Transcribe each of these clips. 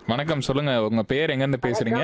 வணக்கம் சொல்லுங்க உங்க பேர் எங்க இருந்து பேசுறீங்க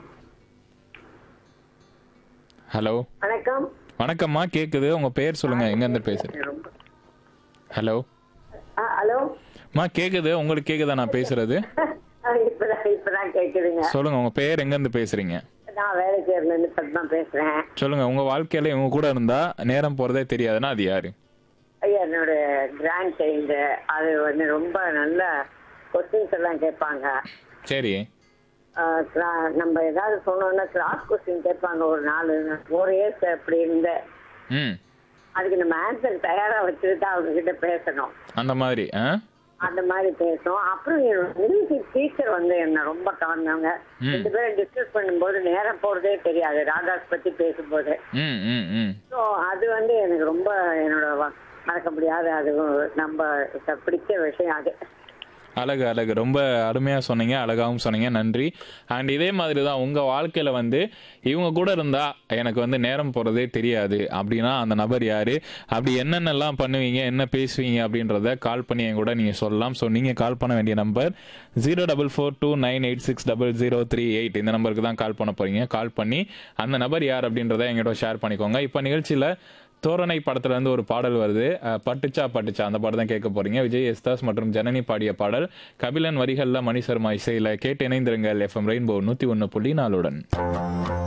ஹலோ வணக்கம் வணக்கம்மா கேக்குது உங்க பேர் சொல்லுங்க எங்க இருந்து பேசுறீங்க ரொம்ப- ஹலோ ஆ, ஹலோ அம்மா கேக்குது உங்களுக்கு கேக்குதா நான் பேசுறது ஆ, இப்பதான் இப்பதான் கேக்குதுங்க சொல்லுங்க உங்க பேர் எங்க இருந்து பேசுறீங்க நான் வேலைச்சேரில இருந்து பத்மா பேசுறேன் சொல்லுங்க உங்க வாழ்க்கையில இவங்க கூட இருந்தா நேரம் போறதே தெரியாதுன்னா அது யாரு ஐயா என்னோட கிராண்ட் சைல்டு அது வந்து ரொம்ப நல்ல கொஸ்டின்ஸ் எல்லாம் கேட்பாங்க சரி ஆ, cla- நம்ம ஏதாவது சொன்னோம்னா கிளாஸ் கொஸ்டின் கேட்பாங்க ஒரு நாலு ஃபோர் இயர்ஸ் அப்படி இருந்த ம் அதுக்கு நம்ம ஆன்சர் தயாரா வச்சுட்டு தான் அவங்க கிட்ட பேசணும் அந்த மாதிரி ஆ அந்த மாதிரி பேசும் அப்புறம் என்னோட மியூசிக் டீச்சர் வந்து என்ன ரொம்ப கவர்ந்தவங்க ம். ரெண்டு பேரும் டிஸ்கஸ் பண்ணும்போது நேரம் போறதே தெரியாது ராகாஸ் பத்தி பேசும்போது ம் ம் ம் ஸோ அது வந்து எனக்கு ரொம்ப என்னோட வ- மறக்க முடியாத அது நம்ம பிடிச்ச விஷயம் அது அழகு அழகு ரொம்ப அருமையா சொன்னீங்க அழகாவும் சொன்னீங்க நன்றி அண்ட் இதே மாதிரி தான் உங்க வாழ்க்கையில வந்து இவங்க கூட இருந்தா எனக்கு வந்து நேரம் போறதே தெரியாது அப்படின்னா அந்த நபர் யாரு அப்படி என்னென்னலாம் பண்ணுவீங்க என்ன பேசுவீங்க அப்படின்றத கால் பண்ணி என் கூட நீங்க சொல்லலாம் ஸோ நீங்க கால் பண்ண வேண்டிய number zero double four two nine eight six double zero three eight இந்த நம்பருக்கு தான் கால் பண்ண போறீங்க கால் பண்ணி அந்த நபர் யார் அப்படின்றத எங்கிட்ட ஷேர் பண்ணிக்கோங்க இப்போ நிகழ்ச்சியில தோரணை படத்துல இருந்து ஒரு பாடல் வருது அஹ், பட்டுச்சா பட்டுச்சா அந்த பாடம் தான் கேட்க போறீங்க விஜய் எஸ்தாஸ் மற்றும் ஜனனி பாடிய பாடல் கபிலன் வரிகள்ல மணி சர்மா இசையில கேட்டு இணைந்திருங்கள் எஃப்எம் ரெயின்போ நூத்தி ஒன்னு புள்ளி நாலுடன்